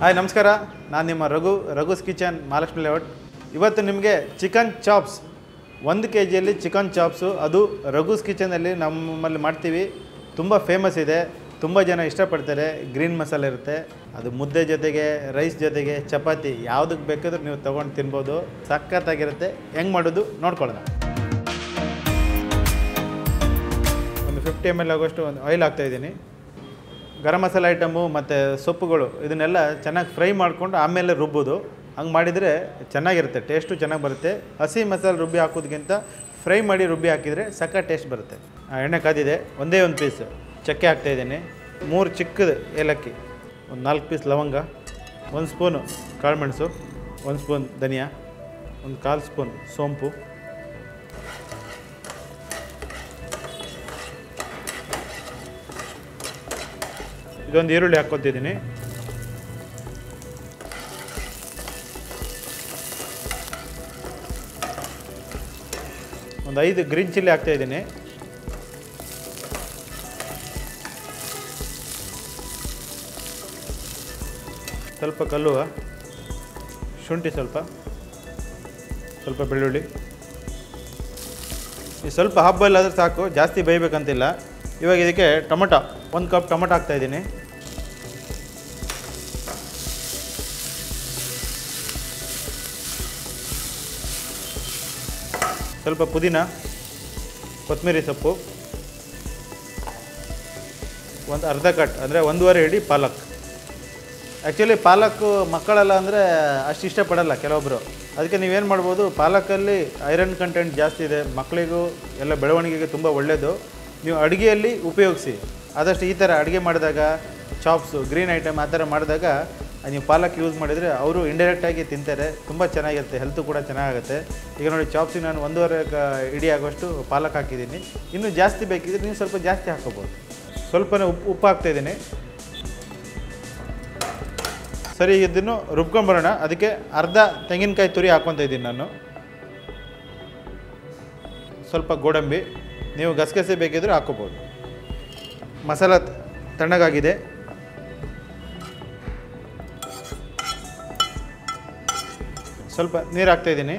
Hi ನಮಸ್ಕಾರ ನಾನು ನಿಮ್ಮ ರಘು ರಘುಸ್ ಕಿಚನ್ ಮಹಾಲಕ್ಷ್ಮಿ ಲೇಔಟ್ ಇವತ್ತು ನಿಮಗೆ ಚಿಕನ್ ಚಾಪ್ಸ್ ಒಂದು ಕೆ ಜಿಯಲ್ಲಿ ಚಿಕನ್ ಚಾಪ್ಸು ಅದು ರಘುಸ್ ಕಿಚನಲ್ಲಿ ನಮ್ಮಲ್ಲಿ ಮಾಡ್ತೀವಿ ತುಂಬ ಫೇಮಸ್ ಇದೆ ತುಂಬ ಜನ ಇಷ್ಟಪಡ್ತಾರೆ ಗ್ರೀನ್ ಮಸಾಲೆ ಇರುತ್ತೆ ಅದು ಮುದ್ದೆ ಜೊತೆಗೆ ರೈಸ್ ಜೊತೆಗೆ ಚಪಾತಿ ಯಾವುದಕ್ಕೆ ಬೇಕಾದ್ರೂ ನೀವು ತೊಗೊಂಡು ತಿನ್ಬೋದು ಸಖತ್ತಾಗಿರುತ್ತೆ ಹೆಂಗೆ ಮಾಡೋದು ನೋಡ್ಕೊಳ್ಳೋಣ ಒಂದು ಫಿಫ್ಟಿ ಎಮ್ ಎಲ್ ಆಗೋಷ್ಟು ಒಂದು ಆಯಿಲ್ ಹಾಕ್ತಾಯಿದ್ದೀನಿ ಗರಂ ಮಸಾಲೆ ಐಟಮು ಮತ್ತು ಸೊಪ್ಪುಗಳು ಇದನ್ನೆಲ್ಲ ಚೆನ್ನಾಗಿ ಫ್ರೈ ಮಾಡಿಕೊಂಡು ಆಮೇಲೆ ರುಬ್ಬೋದು ಹಂಗೆ ಮಾಡಿದರೆ ಚೆನ್ನಾಗಿರುತ್ತೆ ಟೇಸ್ಟು ಚೆನ್ನಾಗಿ ಬರುತ್ತೆ ಹಸಿ ಮಸಾಲೆ ರುಬ್ಬಿ ಹಾಕೋದಕ್ಕಿಂತ ಫ್ರೈ ಮಾಡಿ ರುಬ್ಬಿ ಹಾಕಿದರೆ ಸಕ್ಕ ಟೇಸ್ಟ್ ಬರುತ್ತೆ ಆ, ಎಣ್ಣೆ ಕಾದಿದೆ ಒಂದೇ ಒಂದು ಪೀಸ್ ಚಕ್ಕೆ ಹಾಕ್ತಾಯಿದ್ದೀನಿ ಮೂರು ಚಿಕ್ಕದು ಏಲಕ್ಕಿ ಒಂದು ನಾಲ್ಕು ಪೀಸ್ ಲವಂಗ ಒಂದು ಸ್ಪೂನು ಕಾಳುಮೆಣಸು ಒಂದು ಸ್ಪೂನ್ ಧನಿಯಾ ಒಂದು ಕಾಲು ಸ್ಪೂನ್ ಸೋಂಪು ಇದೊಂದು ಈರುಳ್ಳಿ ಹಾಕ್ಕೊತಿದ್ದೀನಿ ಒಂದು ಐದು ಗ್ರೀನ್ ಚಿಲ್ಲಿ ಹಾಕ್ತಾ ಇದ್ದೀನಿ ಸ್ವಲ್ಪ ಕಲ್ಲುವ ಶುಂಠಿ ಸ್ವಲ್ಪ ಸ್ವಲ್ಪ ಬೆಳ್ಳುಳ್ಳಿ ಈ ಸ್ವಲ್ಪ ಹಾಫ್ ಬಾಯ್ಲ್ ಆದ್ರೆ ಸಾಕು ಜಾಸ್ತಿ ಬೇಯಬೇಕಂತಿಲ್ಲ ಇವಾಗ ಇದಕ್ಕೆ ಟೊಮೊಟೊ ಒಂದು ಕಪ್ ಟೊಮೊಟೊ ಹಾಕ್ತಾ ಇದ್ದೀನಿ ಸ್ವಲ್ಪ ಪುದೀನ ಕೊತ್ತಂಬರಿ ಸೊಪ್ಪು ಒಂದು ಅರ್ಧ ಕಟ್ ಅಂದರೆ ಒಂದೂವರೆ ಹಿಡಿ ಪಾಲಕ್ ಆ್ಯಕ್ಚುಲಿ ಪಾಲಕ್ಕು ಮಕ್ಕಳೆಲ್ಲ ಅಂದರೆ ಅಷ್ಟು ಇಷ್ಟಪಡಲ್ಲ ಕೆಲವೊಬ್ಬರು ಅದಕ್ಕೆ ನೀವೇನು ಮಾಡ್ಬೋದು ಪಾಲಕಲ್ಲಿ ಐರನ್ ಕಂಟೆಂಟ್ ಜಾಸ್ತಿ ಇದೆ ಮಕ್ಕಳಿಗೂ ಎಲ್ಲ ಬೆಳವಣಿಗೆಗೆ ತುಂಬ ಒಳ್ಳೆಯದು ನೀವು ಅಡುಗೆಯಲ್ಲಿ ಉಪಯೋಗಿಸಿ ಆದಷ್ಟು ಈ ಥರ ಅಡುಗೆ ಮಾಡಿದಾಗ ಚಾಪ್ಸು ಗ್ರೀನ್ ಐಟಮ್ ಆ ಥರ ಮಾಡಿದಾಗ ನೀವು ಪಾಲಕ್ ಯೂಸ್ ಮಾಡಿದರೆ ಅವರು ಇಂಡೈರೆಕ್ಟಾಗಿ ತಿಂತಾರೆ ತುಂಬ ಚೆನ್ನಾಗಿರುತ್ತೆ ಹೆಲ್ತು ಕೂಡ ಚೆನ್ನಾಗುತ್ತೆ ಈಗ ನೋಡಿ ಚಾಪ್ಸಿಗೆ ನಾನು ಒಂದೂವರೆ ಕ ಇಡಿ ಆಗೋಷ್ಟು ಪಾಲಕ್ ಹಾಕಿದ್ದೀನಿ ಇನ್ನೂ ಜಾಸ್ತಿ ಬೇಕಿದ್ರೆ ನೀವು ಸ್ವಲ್ಪ ಜಾಸ್ತಿ ಹಾಕೋಬೋದು ಸ್ವಲ್ಪನೇ ಉಪ್ಪು ಉಪ್ಪು ಹಾಕ್ತಾಯಿದ್ದೀನಿ ಸರಿ ಇದನ್ನು ರುಬ್ಕೊಂಬರೋಣ ಅದಕ್ಕೆ ಅರ್ಧ ತೆಂಗಿನಕಾಯಿ ತುರಿ ಹಾಕ್ಕೊತಾ ಇದ್ದೀನಿ ನಾನು ಸ್ವಲ್ಪ ಗೋಡಂಬಿ ನೀವು ಗಸಗಸೆ ಬೇಕಿದ್ರೆ ಹಾಕೋಬೋದು ಮಸಾಲ ತ- ತಣ್ಣಗಾಗಿದೆ ಸ್ವಲ್ಪ ನೀರು ಹಾಕ್ತಾಯಿದ್ದೀನಿ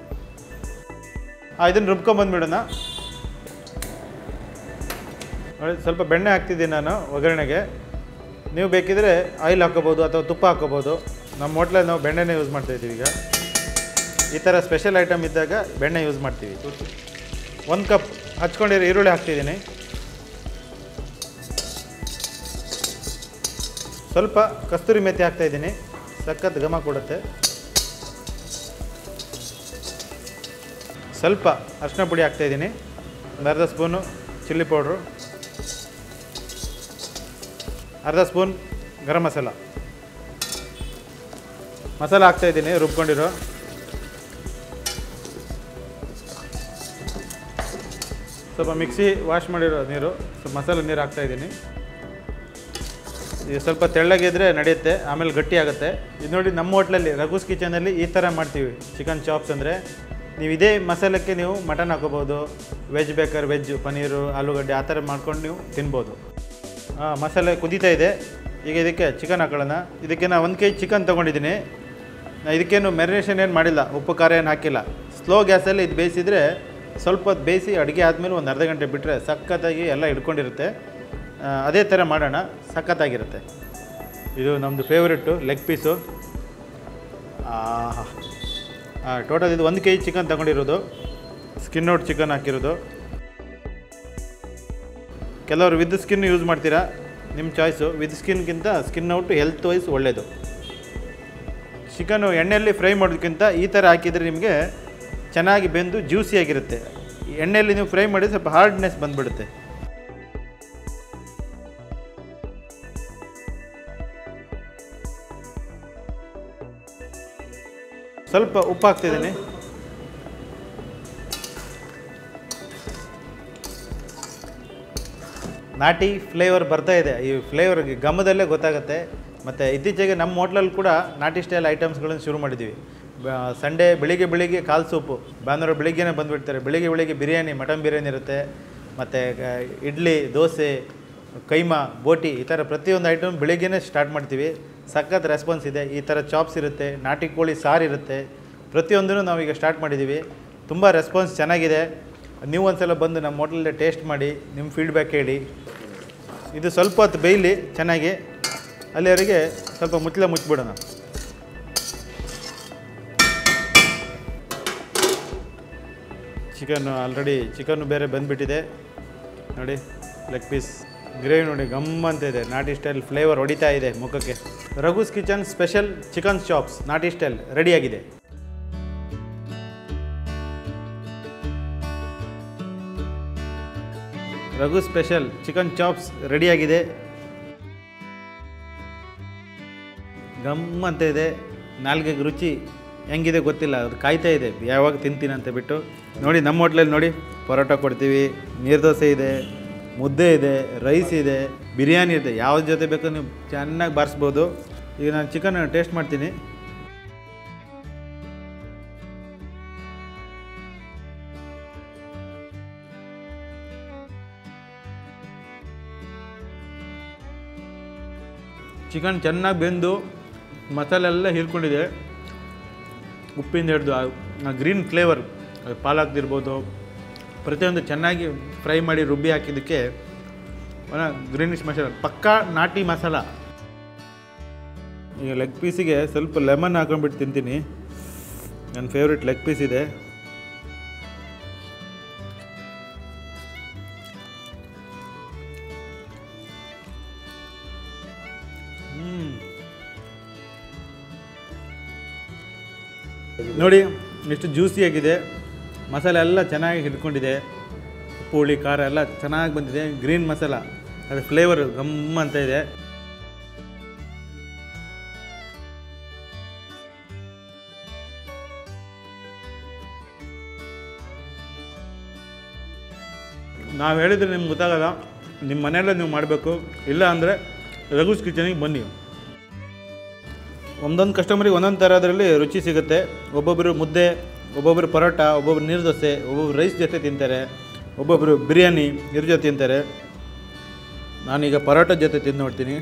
ಹಾಂ ಇದನ್ನು ರುಬ್ಕೊಂಬಂದ್ಬಿಡೋಣ ನೋಡಿ ಸ್ವಲ್ಪ ಬೆಣ್ಣೆ ಹಾಕ್ತಿದ್ದೀನಿ ನಾನು ಒಗ್ಗರಣೆಗೆ ನೀವು ಬೇಕಿದ್ರೆ ಆಯಿಲ್ ಹಾಕೋಬೋದು ಅಥವಾ ತುಪ್ಪ ಹಾಕೋಬೋದು ನಮ್ಮ ಹೋಟ್ಲಲ್ಲಿ ನಾವು ಬೆಣ್ಣೆನೇ ಯೂಸ್ ಮಾಡ್ತಾಯಿದ್ದೀವಿ ಈಗ ಈ ಥರ ಸ್ಪೆಷಲ್ ಐಟಮ್ ಇದ್ದಾಗ ಬೆಣ್ಣೆ ಯೂಸ್ ಮಾಡ್ತೀವಿ ಒಂದು ಕಪ್ ಹಚ್ಕೊಂಡಿರೋ ಈರುಳ್ಳಿ ಹಾಕ್ತಿದ್ದೀನಿ ಸ್ವಲ್ಪ ಕಸ್ತೂರಿ ಮೆಥಿ ಹಾಕ್ತಾಯಿದ್ದೀನಿ ಸಖತ್ ಘಮ ಕೊಡುತ್ತೆ ಸ್ವಲ್ಪ ಅರಿಶಿನ ಪುಡಿ ಹಾಕ್ತಾಯಿದ್ದೀನಿ ಒಂದು ಅರ್ಧ ಸ್ಪೂನು ಚಿಲ್ಲಿ ಪೌಡ್ರು ಅರ್ಧ ಸ್ಪೂನ್ ಗರಂ ಮಸಾಲ ಮಸಾಲ ಹಾಕ್ತಾಯಿದ್ದೀನಿ ರುಬ್ಕೊಂಡಿರೋ ಸ್ವಲ್ಪ ಮಿಕ್ಸಿ ವಾಶ್ ಮಾಡಿರೋ ನೀರು ಸ್ವಲ್ಪ ಮಸಾಲೆ ನೀರು ಹಾಕ್ತಾಯಿದ್ದೀನಿ ಇದು ಸ್ವಲ್ಪ ತೆಳ್ಳಗಿದ್ರೆ ನಡೆಯುತ್ತೆ ಆಮೇಲೆ ಗಟ್ಟಿ ಆಗುತ್ತೆ ಇದು ನೋಡಿ ನಮ್ಮ ಹೋಟ್ಲಲ್ಲಿ ರಘುಸ್ ಕಿಚನಲ್ಲಿ ಈ ಥರ ಮಾಡ್ತೀವಿ ಚಿಕನ್ ಚಾಪ್ಸ್ ಅಂದರೆ ನೀವು ಇದೇ ಮಸಾಲಕ್ಕೆ ನೀವು ಮಟನ್ ಹಾಕೋಬೋದು ವೆಜ್ ಬೇಕಾದ್ರೆ ವೆಜ್ ಪನ್ನೀರು ಆಲೂಗಡ್ಡೆ ಆ ಥರ ಮಾಡ್ಕೊಂಡು ನೀವು ತಿನ್ಬೋದು ಹಾಂ ಮಸಾಲೆ ಕುದೀತಾ ಇದೆ ಈಗ ಇದಕ್ಕೆ ಚಿಕನ್ ಹಾಕೊಳ್ಳೋಣ ಇದಕ್ಕೆ ನಾನು ಒಂದು ಕೆ ಜಿ ಚಿಕನ್ ತೊಗೊಂಡಿದ್ದೀನಿ ನಾ ಇದಕ್ಕೇನು ಮೆರಿನೇಷನ್ ಏನು ಮಾಡಿಲ್ಲ ಉಪ್ಪು ಖಾರ ಏನು ಹಾಕಿಲ್ಲ ಸ್ಲೋ ಗ್ಯಾಸಲ್ಲಿ ಇದು ಬೇಯಿಸಿದರೆ ಸ್ವಲ್ಪ ಹೊತ್ತು ಬೇಯಿಸಿ ಅಡುಗೆ ಆದಮೇಲೆ ಒಂದು ಅರ್ಧ ಗಂಟೆ ಬಿಟ್ಟರೆ ಸಖತ್ತಾಗಿ ಎಲ್ಲ ಹಿಡ್ಕೊಂಡಿರುತ್ತೆ ಆ, ಅದೇ ಥರ ಮಾಡೋಣ ಸಖತ್ತಾಗಿರುತ್ತೆ ಇದು ನಮ್ಮದು ಫೇವ್ರೆಟ್ಟು ಲೆಗ್ ಪೀಸು ಹಾಂ ಟೋಟಲ್ ಇದು ಒಂದು ಕೆ ಜಿ ಚಿಕನ್ ತಗೊಂಡಿರೋದು ಸ್ಕಿನ್ ಔಟ್ ಚಿಕನ್ ಹಾಕಿರೋದು ಕೆಲವರು ವಿದ್ ಸ್ಕಿನ್ ಯೂಸ್ ಮಾಡ್ತೀರಾ ನಿಮ್ಮ ಚಾಯ್ಸು ವಿದ್ ಸ್ಕಿನ್ಗಿಂತ ಸ್ಕಿನ್ ಔಟ್ ಹೆಲ್ತ್ ವೈಸ್ ಒಳ್ಳೆಯದು ಚಿಕನು ಎಣ್ಣೆಯಲ್ಲಿ ಫ್ರೈ ಮಾಡೋದಕ್ಕಿಂತ ಈ ಥರ ಹಾಕಿದರೆ ನಿಮಗೆ ಚೆನ್ನಾಗಿ ಬೆಂದು ಜ್ಯೂಸಿಯಾಗಿರುತ್ತೆ ಎಣ್ಣೆಯಲ್ಲಿ ನೀವು ಫ್ರೈ ಮಾಡಿದ್ರೆ ಸ್ವಲ್ಪ ಹಾರ್ಡ್ನೆಸ್ ಬಂದುಬಿಡುತ್ತೆ ಸ್ವಲ್ಪ ಉಪ್ಪು ಹಾಕ್ತಿದ್ದೀನಿ ನಾಟಿ ಫ್ಲೇವರ್ ಬರ್ತಾ ಇದೆ ಈ ಫ್ಲೇವರ್ ಗಮದಲ್ಲೇ ಗೊತ್ತಾಗುತ್ತೆ ಮತ್ತು ಇತ್ತೀಚೆಗೆ ನಮ್ಮ ಹೋಟ್ಲಲ್ಲಿ ಕೂಡ ನಾಟಿ ಸ್ಟೈಲ್ ಐಟಮ್ಸ್ಗಳನ್ನು ಶುರು ಮಾಡಿದ್ದೀವಿ ಸಂಡೇ ಬೆಳಿಗ್ಗೆ ಬೆಳಿಗ್ಗೆ ಕಾಲು ಸೂಪು ಭಾನುವಾರ ಬೆಳಿಗ್ಗೆನೇ ಬಂದುಬಿಡ್ತಾರೆ ಬೆಳಿಗ್ಗೆ ಬೆಳಿಗ್ಗೆ ಬಿರಿಯಾನಿ ಮಟನ್ ಬಿರಿಯಾನಿ ಇರುತ್ತೆ ಮತ್ತು ಇಡ್ಲಿ ದೋಸೆ ಕೈಮಾ ಬೋಟಿ ಈ ಥರ ಪ್ರತಿಯೊಂದು ಐಟಮ್ ಬೆಳಿಗ್ಗೆನೇ ಸ್ಟಾರ್ಟ್ ಮಾಡ್ತೀವಿ ಸಖತ್ ರೆಸ್ಪಾನ್ಸ್ ಇದೆ ಈ ಥರ ಚಾಪ್ಸ್ ಇರುತ್ತೆ ನಾಟಿ ಕೋಳಿ ಸಾರು ಇರುತ್ತೆ ಪ್ರತಿಯೊಂದನ್ನು ನಾವೀಗ ಸ್ಟಾರ್ಟ್ ಮಾಡಿದ್ದೀವಿ ತುಂಬ ರೆಸ್ಪಾನ್ಸ್ ಚೆನ್ನಾಗಿದೆ ನೀವು ಒಂದ್ಸಲ ಬಂದು ನಮ್ಮ ಹೋಟೆಲಲ್ಲಿ ಟೇಸ್ಟ್ ಮಾಡಿ ನಿಮ್ಮ ಫೀಡ್ಬ್ಯಾಕ್ ಹೇಳಿ ಇದು ಸ್ವಲ್ಪ ಹೊತ್ತು ಬೇಯಲಿ ಚೆನ್ನಾಗಿ ಅಲ್ಲಿವರೆಗೆ ಸ್ವಲ್ಪ ಮುಚ್ಚಲ ಮುಚ್ಚಿಬಿಡೋಣ ಚಿಕನ್ ಆಲ್ರೆಡಿ ಚಿಕನ್ನು ಬೇರೆ ಬಂದುಬಿಟ್ಟಿದೆ ನೋಡಿ ಲೆಗ್ ಪೀಸ್ ಗ್ರೇವಿ ನೋಡಿ ಗಮ್ ಅಂತ ಇದೆ ನಾಟಿ ಸ್ಟೈಲ್ ಫ್ಲೇವರ್ ಹೊಡಿತಾ ಇದೆ ಮುಖಕ್ಕೆ Raghu's kitchen special chicken chops ನಾಟಿ ಸ್ಟೈಲ್ ರೆಡಿಯಾಗಿದೆ ರಘು ಸ್ಪೆಷಲ್ ಚಿಕನ್ ಚಾಪ್ಸ್ ರೆಡಿಯಾಗಿದೆ ಗಮ್ ಅಂತ ಇದೆ ನಾಲ್ಗೆಗೆ ರುಚಿ ಹೆಂಗಿದೆ ಗೊತ್ತಿಲ್ಲ ಅದು ಕಾಯ್ತಾ ಇದೆ ಯಾವಾಗ ತಿಂತೀನಿ ಅಂತ ಬಿಟ್ಟು ನೋಡಿ ನಮ್ಮ ಹೋಟ್ಲಲ್ಲಿ ನೋಡಿ ಪರೋಟ ಕೊಡ್ತೀವಿ ನೀರು ದೋಸೆ ಇದೆ ಮುದ್ದೆ ಇದೆ ರೈಸ್ ಇದೆ ಬಿರಿಯಾನಿ ಇದೆ ಯಾವ್ದು ಜೊತೆ ಬೇಕೋ ನೀವು ಚೆನ್ನಾಗಿ ಬಾರಿಸ್ಬೋದು ಈಗ ನಾನು ಚಿಕನ್ ಟೇಸ್ಟ್ ಮಾಡ್ತೀನಿ ಚಿಕನ್ ಚೆನ್ನಾಗಿ ಬೆಂದು ಮಸಾಲೆ ಎಲ್ಲ ಹೀರ್ಕೊಂಡಿದೆ ಉಪ್ಪಿಂದ ಹಿಡಿದು ಆ ಗ್ರೀನ್ ಫ್ಲೇವರ್ ಪಾಲಾಕ್ದಿರ್ಬೋದು ಪ್ರತಿಯೊಂದು ಚೆನ್ನಾಗಿ ಫ್ರೈ ಮಾಡಿ ರುಬ್ಬಿ ಹಾಕಿದ್ದಕ್ಕೆ ಗ್ರೀನಿಶ್ ಮಸಾಲ ಪಕ್ಕಾ ನಾಟಿ ಮಸಾಲ ಈಗ ಲೆಗ್ ಪೀಸಿಗೆ ಸ್ವಲ್ಪ ಲೆಮನ್ ಹಾಕೊಂಡ್ಬಿಟ್ಟು ತಿಂತೀನಿ ನನ್ನ ಫೇವ್ರೆಟ್ ಲೆಗ್ ಪೀಸ್ ಇದೆ ಹ್ಮ್. ನೋಡಿ ಎಷ್ಟು ಜ್ಯೂಸಿಯಾಗಿದೆ ಮಸಾಲೆ ಎಲ್ಲ ಚೆನ್ನಾಗಿ ಹಿಡ್ಕೊಂಡಿದೆ ಉಪ್ಪು ಹುಳಿ ಖಾರ ಎಲ್ಲ ಚೆನ್ನಾಗಿ ಬಂದಿದೆ ಗ್ರೀನ್ ಮಸಾಲ ಅದು ಫ್ಲೇವರ್ ಗಮ್ ಅಂತ ಇದೆ ನಾವು ಹೇಳಿದ್ರೆ ನಿಮ್ಗೆ ಗೊತ್ತಾಗಲ್ಲ ನಿಮ್ಮ ಮನೆಯಲ್ಲೇ ನೀವು ಮಾಡಬೇಕು ಇಲ್ಲ ಅಂದರೆ ರಘುಸ್ ಕಿಚನಿಗೆ ಬನ್ನಿ ಒಂದೊಂದು ಕಸ್ಟಮರಿಗೆ ಒಂದೊಂದು ಥರದ್ರಲ್ಲಿ ರುಚಿ ಸಿಗುತ್ತೆ ಒಬ್ಬೊಬ್ಬರು ಮುದ್ದೆ ಒಬ್ಬೊಬ್ಬರು ಪರೋಟ ಒಬ್ಬೊಬ್ರು ನೀರು ದೋಸೆ ಒಬ್ಬೊಬ್ರು ರೈಸ್ ಜೊತೆ ತಿಂತಾರೆ ಒಬ್ಬೊಬ್ಬರು ಬಿರಿಯಾನಿ ಇದ್ರ ಜೊತೆ ತಿಂತಾರೆ ನಾನೀಗ ಪರೋಟ ಜೊತೆ ತಿಂದು ನೋಡ್ತೀನಿ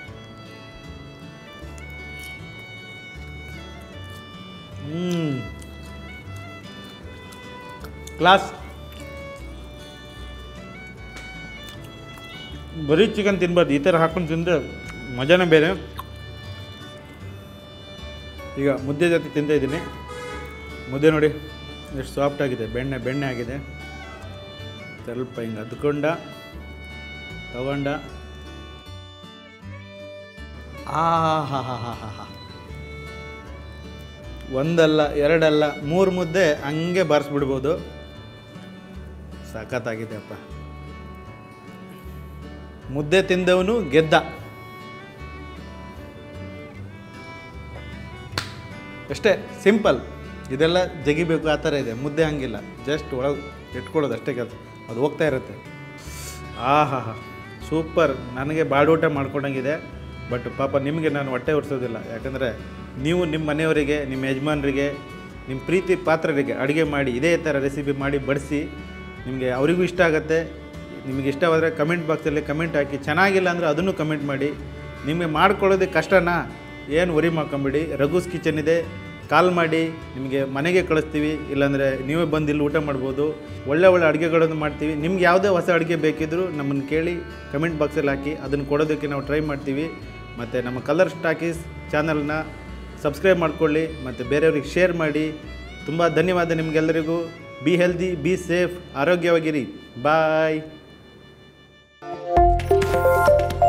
ಹ್ಞೂ ಕ್ಲಾಸ್ ಬರೀ ಚಿಕನ್ ತಿನ್ಬಾರ್ದು ಈ ಥರ ಹಾಕೊಂಡು ತಿಂದರೆ ಮಜಾನೇ ಬೇರೆ ಈಗ ಮುದ್ದೆ ಜೊತೆ ತಿಂತಾ ಇದ್ದೀನಿ ಮುದ್ದೆ ನೋಡಿ ಎಷ್ಟು ಸಾಫ್ಟ್ ಆಗಿದೆ ಬೆಣ್ಣೆ ಬೆಣ್ಣೆ ಆಗಿದೆ ಸ್ವಲ್ಪ ಹಿಂಗೆ ಅದ್ಕೊಂಡ ತಗೊಂಡ ಆ ಹಾ ಹಾ ಹಾ ಹಾ ಹಾ ಒಂದಲ್ಲ ಎರಡಲ್ಲ ಮೂರು ಮುದ್ದೆ ಹಂಗೆ ಬಾರಿಸ್ಬಿಡ್ಬೋದು ಸಖತ್ತಾಗಿದೆ ಅಪ್ಪ ಮುದ್ದೆ ತಿಂದವನು ಗೆದ್ದ ಅಷ್ಟೇ ಸಿಂಪಲ್ ಇದೆಲ್ಲ ಜಗಿಬೇಕು ಆ ಥರ ಇದೆ ಮುದ್ದೆ ಹಂಗಿಲ್ಲ ಜಸ್ಟ್ ಒಳಗೆ ಇಟ್ಕೊಳ್ಳೋದು ಅಷ್ಟೇ ಕೆಲಸ ಅದು ಹೋಗ್ತಾ ಇರುತ್ತೆ ಆ ಹಾ ಹಾ ಸೂಪರ್ ನನಗೆ ಬಾಡೂಟ ಮಾಡ್ಕೊಂಡಂಗಿದೆ ಬಟ್ ಪಾಪ ನಿಮಗೆ ನಾನು ಹೊಟ್ಟೆ ಉರ್ಸೋದಿಲ್ಲ ಯಾಕಂದರೆ ನೀವು ನಿಮ್ಮ ಮನೆಯವರಿಗೆ ನಿಮ್ಮ ಯಜಮಾನರಿಗೆ ನಿಮ್ಮ ಪ್ರೀತಿ ಪಾತ್ರರಿಗೆ ಅಡುಗೆ ಮಾಡಿ ಇದೇ ಥರ ರೆಸಿಪಿ ಮಾಡಿ ಬಡಿಸಿ ನಿಮಗೆ ಅವರಿಗೂ ಇಷ್ಟ ಆಗುತ್ತೆ ನಿಮಗೆ ಇಷ್ಟವಾದರೆ ಕಮೆಂಟ್ ಬಾಕ್ಸಲ್ಲಿ ಕಮೆಂಟ್ ಹಾಕಿ ಚೆನ್ನಾಗಿಲ್ಲ ಅಂದರೆ ಅದನ್ನು ಕಮೆಂಟ್ ಮಾಡಿ ನಿಮಗೆ ಮಾಡ್ಕೊಳ್ಳೋದಕ್ಕೆ ಕಷ್ಟನಾ ಏನು ವರಿ ಮಾಡ್ಕೊಂಬಿಡಿ ರಘುಸ್ ಕಿಚನ್ ಇದೆ ಕಾಲ್ ಮಾಡಿ ನಿಮಗೆ ಮನೆಗೆ ಕಳಿಸ್ತೀವಿ ಇಲ್ಲಾಂದರೆ ನೀವೇ ಬಂದು ಇಲ್ಲಿ ಊಟ ಮಾಡ್ಬೋದು ಒಳ್ಳೆ ಒಳ್ಳೆ ಅಡುಗೆಗಳನ್ನು ಮಾಡ್ತೀವಿ ನಿಮ್ಗೆ ಯಾವುದೇ ಹೊಸ ಅಡುಗೆ ಬೇಕಿದ್ದರೂ ನಮ್ಮನ್ನು ಕೇಳಿ ಕಮೆಂಟ್ ಬಾಕ್ಸಲ್ಲಿ ಹಾಕಿ ಅದನ್ನು ಕೊಡೋದಕ್ಕೆ ನಾವು ಟ್ರೈ ಮಾಡ್ತೀವಿ ಮತ್ತು ನಮ್ಮ ಕಲರ್ ಸ್ಟಾಕೀಸ್ ಚಾನಲ್ನ ಸಬ್ಸ್ಕ್ರೈಬ್ ಮಾಡ್ಕೊಳ್ಳಿ ಮತ್ತು ಬೇರೆಯವ್ರಿಗೆ ಶೇರ್ ಮಾಡಿ ತುಂಬ ಧನ್ಯವಾದ ನಿಮಗೆಲ್ಲರಿಗೂ ಬಿ ಹೆಲ್ದಿ ಬಿ ಸೇಫ್ ಆರೋಗ್ಯವಾಗಿರಿ ಬಾಯ್